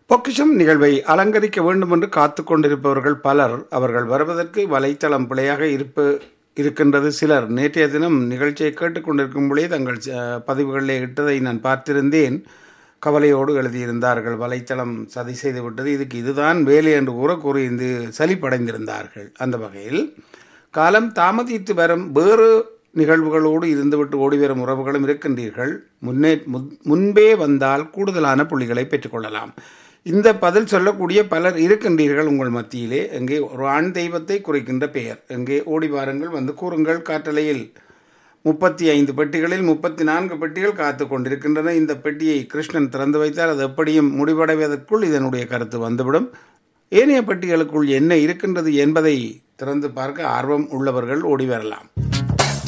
பொக்கிஷம் நிகழ்வை அலங்கரிக்க வேண்டும் என்று காத்து கொண்டிருப்பவர்கள் பலர் அவர்கள் வருவதற்கு வலைத்தளம் பிழையாக இருப்பு இருக்கின்றது சிலர் நேற்றைய தினம் நிகழ்ச்சியை கேட்டுக்கொண்டிருக்கும் பொழுதே தங்கள் அஹ், பதிவுகளிலே இட்டதை நான் பார்த்திருந்தேன் கவலையோடு எழுதியிருந்தார்கள் வலைத்தளம் சதி செய்து விட்டது இதுக்கு இதுதான் வேலை என்று கூற கூறியிருந்து சலிப்படைந்திருந்தார்கள் அந்த வகையில் காலம் தாமதித்து வரும் வேறு நிகழ்வுகளோடு இருந்துவிட்டு ஓடிவரும் உறவுகளும் இருக்கின்றீர்கள் முன்னே முன்- முன்பே வந்தால் கூடுதலான புள்ளிகளை பெற்றுக்கொள்ளலாம் இந்த பதில் சொல்லக்கூடிய பலர் இருக்கின்றீர்கள் உங்கள் மத்தியிலே எங்கே ஒரு ஆண் தெய்வத்தை குறிக்கின்ற பெயர் எங்கே ஓடி வாருங்கள் வந்து கூறுங்கள் காற்றலையில் முப்பத்தி ஐந்து பெட்டிகளில் முப்பத்தி நான்கு பெட்டிகள் காத்து கொண்டிருக்கின்றன இந்த பெட்டியை கிருஷ்ணன் திறந்து வைத்தால் அது எப்படியும் முடிவடைவதற்குள் இதனுடைய கருத்து வந்துவிடும் ஏனைய பெட்டிகளுக்குள் என்ன இருக்கின்றது என்பதை திறந்து பார்க்க ஆர்வம் உள்ளவர்கள் ஓடி வரலாம்